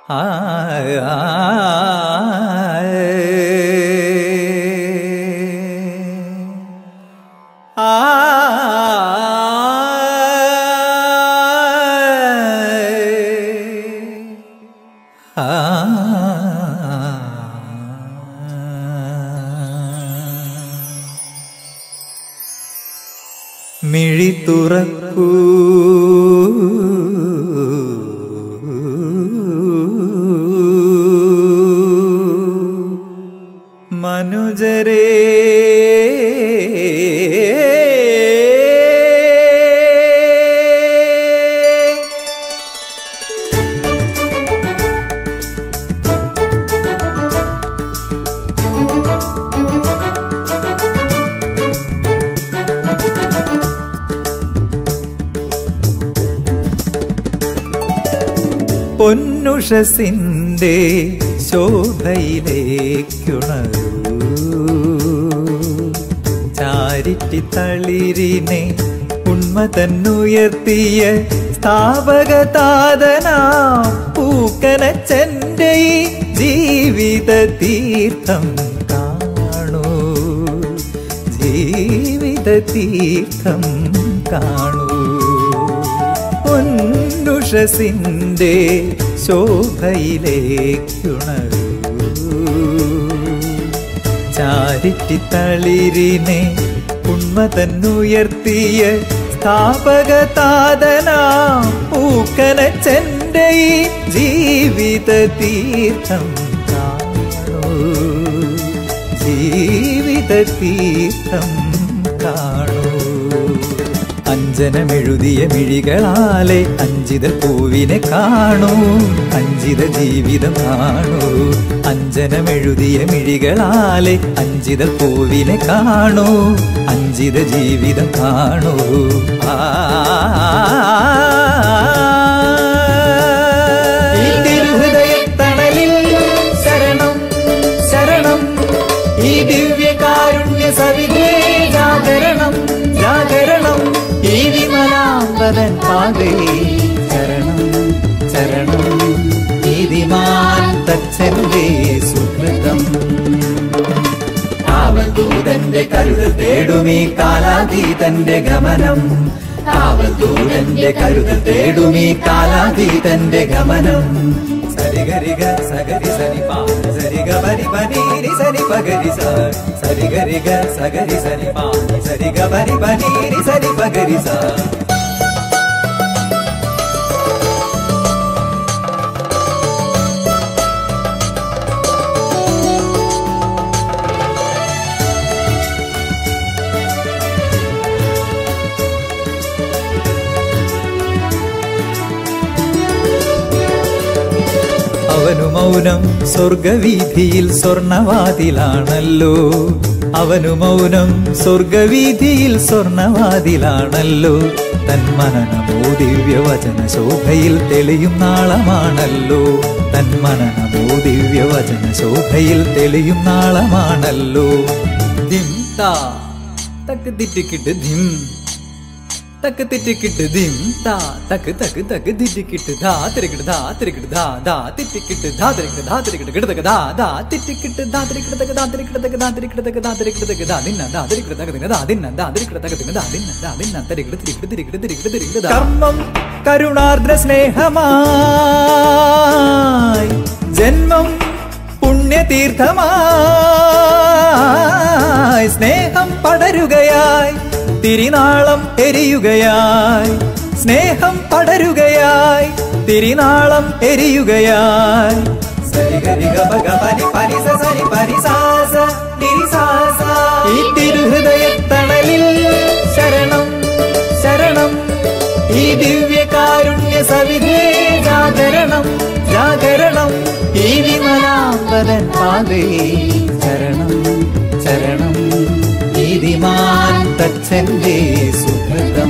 ആ മിഴി തുറക്കൂ മനുജരേ പൊന്നുഷസിന്റെ ശോഭയിലേക്കുണരൂ ചാരിറ്റി തളിരിനെ ഉണ്മ തന്നുയർത്തിയ സ്ഥാപകതാതനാ പൂക്കനച്ചന്റെ ഈ ജീവിത തീർത്ഥം കാണൂ ജീവിത തീർത്ഥം കാണൂ പൊന്നുഷസിന്റെ ശോഭയിലേക്കുണരൂ ചാരിറ്റി തളിരിനെ ഉണ്മ തന്നുയർത്തിയ സ്ഥാപകതാതനാ പൂക്കനച്ചന്റെ ഈ ജീവിത തീർത്ഥം കാണൂ ജീവിത തീർത്ഥം കാണൂ അഞ്ജനമെഴുതിയ മിഴികളാലെ അഞ്ചിത പൂവിനെ കാണൂ അഞ്ചിത ജീവിതം കാണൂ അഞ്ജനമെഴുതിയ മിഴികളാലെ അഞ്ചിത പൂവിനെ കാണൂ അഞ്ചിത ജീവിതം കാണൂ ആ ഈ തിരുഹൃദയത്തണലിൽ ശരണം ശരണം ഈ ദിവ്യകാരുണ്യ സവിധേ ജാഗരണം ജാഗരണം ഈ വിമലാംബരൻ പാതേ ചരണം ചരണം നീതിമാൻ തച്ചന്റെ സുഹൃതം കാവൽദൂതന്റെ കരുതൽ തേടുമീ കാലാതീതന്റെ ഗമനം കാവൽദൂതന്റെ കരുതൽ തേടുമീ കാലാതീതന്റെ ഗമനം സരിഗരിഗ സഗരി സനി പാ സരിഗ പരി പനീരി സനി പഗരി സ സരിഗരിഗ സഗരി സനി പാ സരിഗ പരി പനീരി സനി പഗരി സ അവനു മൗനം സ്വർഗവീതിയിൽ സ്വർണവാതിലാണല്ലോ അവനു മൗനം സ്വർഗവീതിയിൽ സ്വർണവാതിലാണല്ലോ തന്മനനമോ ദിവ്യവചന ശോഭയിൽ തെളിയും നാളമാണല്ലോ തന്മനനമോ ദിവ്യവചന ശോഭയിൽ തെളിയും നാളമാണല്ലോ ദിം താ തക്ക് തിറ്റിക്കിട്ട് ദിം തക്ക് തിറ്റിക്കിട്ട് ദിം താ തക്ക് തക്ക് തക്ക് തിറ്റിക്കിട്ട് ധാ തിരിക്കിട്ട് ധാ തിരിക്കിട്ട് ധാ ധാ തിറ്റിക്കിട്ട് ധാ തിരിക്കിട്ട് ധാ തിരിക്കിട്ട് കിടതക്ക് ധാ ധാ തിറ്റിക്കിട്ട് ധാ തിരിക്കിട്ട് തക്ക് ധാ തിരിക്കിട്ട് തക്ക് ധാ തിരിക്കിട്ട് തക്ക് ധാ തിരിക്കിട്ട് തക്ക് ധാ ദിന്ന ധാ തിരിക്കിട്ട് തക്ക് ദിന്ന ധാ ദിന്ന ധാ തിരിക്കിട്ട് തക്ക് ദിന്ന ധാ ദിന്ന ധാ ദിന്ന തിരിക്കിട്ട് തിരിക്കിട്ട് തിരിക്കിട്ട് തിരിക്കിട്ട് തിരിക്കിട്ട് കർമ്മം കരുണാർദ്ര സ്നേഹമായി ജന്മം പുണ്യതീർത്ഥമായി സ്നേഹം പടരുകയായി തിരിനാളം എരിയുകയായി സ്നേഹം പടരുകയായി തിരിനാളം എരിയുകയായി ഈ തിരുഹൃദയത്തണലിൽ ശരണം ശരണം ഈ ദിവ്യകാരുണ്യ സവിധേ ജാഗരണം ജാഗരണം ഈ വിമലാംബരൻ പാതേ ചരണം ചരണം നീതിമാൻ തച്ചന്റെ സുഹൃതം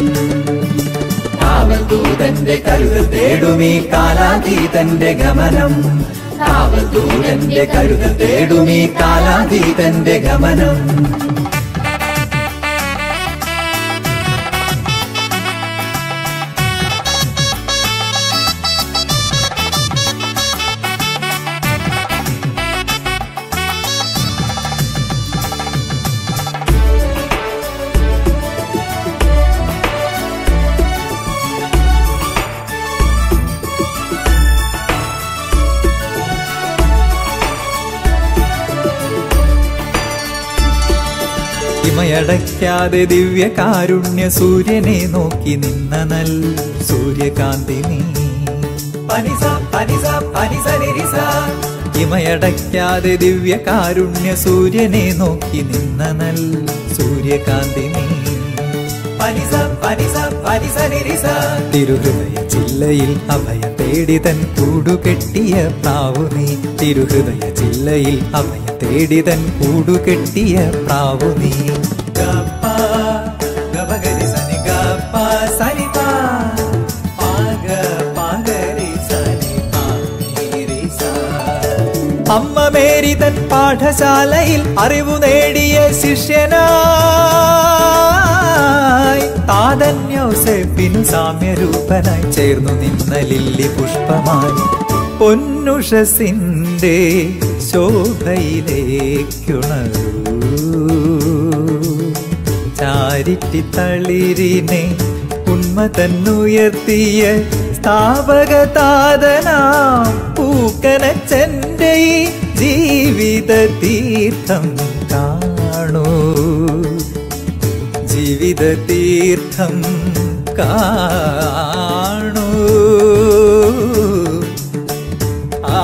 കാവൽദൂതന്റെ കരുതൽ തേടുമീ കാലാതീതന്റെ ഗമനം കാവൽദൂതന്റെ കരുതൽ തേടുമീ കാലാതീതന്റെ ഗമനം ഇമയടയ്ക്കാതെ ദിവ്യ കാരുണ്യ സൂര്യനെ നോക്കി നിന്ന നൽ സൂര്യകാന്തി നീ പനിസ പനിസ പനിസ നിരിസ ഇമയടയ്ക്കാതെ ദിവ്യ കാരുണ്യ സൂര്യനെ നോക്കി നിന്ന നൽ സൂര്യകാന്തി നീ പനിസ പനിസ പനിസ നിരിസ തിരുഹൃദയ ജില്ലയിൽ അഭയ തേടി തൻ കൂടുകെട്ടിയ പ്രാവു നീ തിരുഹൃദയ ജില്ലയിൽ അഭയ തേടി തൻ കൂടുകെട്ടിയ പ്രാവു നീ ഗപ്പ, ഗപഗരി സനി ഗപ്പ സനി പ. പാഗ, പാഗരി സനി പ, നീരി സ. അമ്മ മേരി തൻ പാഠശാലയിൽ അറിവു നേടിയ ശിഷ്യനായി താതൻ യോസെഫിനു സാമ്യരൂപനായി ചേർന്നു നിന്ന ലില്ലി പുഷ്പമായി പൊന്നുഷസിന്റെ ശോഭയിലേക്കുണരൂ ചാരിറ്റി തളിരിനെ ഉണ്മ തന്നുയർത്തിയ സ്ഥാപക താതനാം പൂക്കനച്ചന്റെ ഈ ജീവിത തീർത്ഥം കാണൂ ജീവിത തീർത്ഥം കാണൂ ആ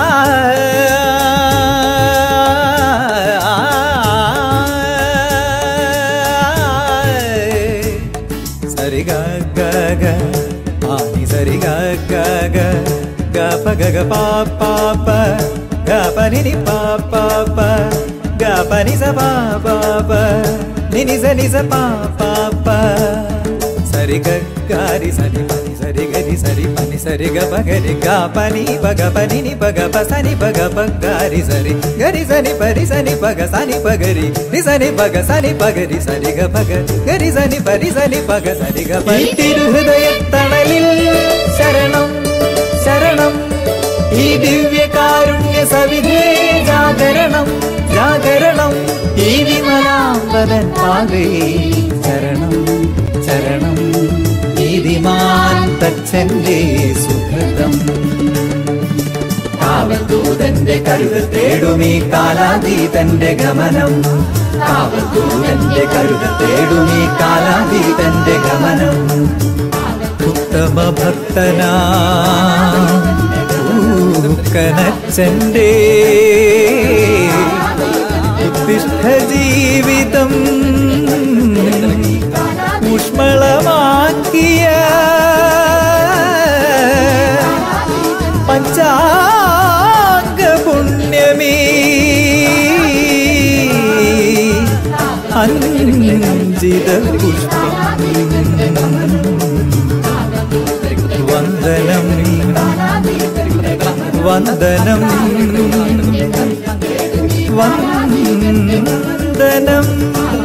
സരി ഗ ഗ ഗ ആനി സരി ഗ ഗ ഗ ഗ പ ഗ ഗ പ പ പ ഗ പ നി നി പ പ പ ഗ പ നി സ പ പ പ നി നി സ നി സ പ പ പ സരി ഗ ഗ രി സരി പ നി സരി ഗ രി സരി പ നി സരി ഗ പ ഗ രി ഗ പ നി പ ഗ പ നി നി പ ഗ പ സ നി പ ഗ പ ഗ രി സരി ഗ രി സ നി പ രി സ നി പ ഗ സ നി പ ഗ രി രി സ നി പ ഗ സ നി പ ഗ രി സരി ഗ പ ഗ ഗ രി സ നി പ രി സ നി പ ഗ സരി ഗ പ ഈ തിരുഹൃദയത്തണലിൽ ശരണം ശരണം ഈ ദിവ്യകാരുണ്യ സവിധേ ജാഗരണം ജാഗരണം ഈ വിമലാംബരൻ പാകേ ചരണം ചരണം നീതിമാൻ തച്ചന്റെ സുഹൃതം കാവത്തൂതന്റെ കരുതൽ തേടുമീ കാലാതീതന്റെ ഗമനം കാവത്തൂതന്റെ കരുതൽ തേടുമീ കാലാതീതന്റെ ഗമനം ഉത്തമ ഭക്തനാ കനച്ചന്റെ ഉത്തിഷ്ഠ ജീവിതം ഊഷ്മളമാക്കിയ പഞ്ചാംഗ പുണ്യമീ അഞ്ജിത പുഷ്പം വന്ദനം വന്ദനം വന്ദനം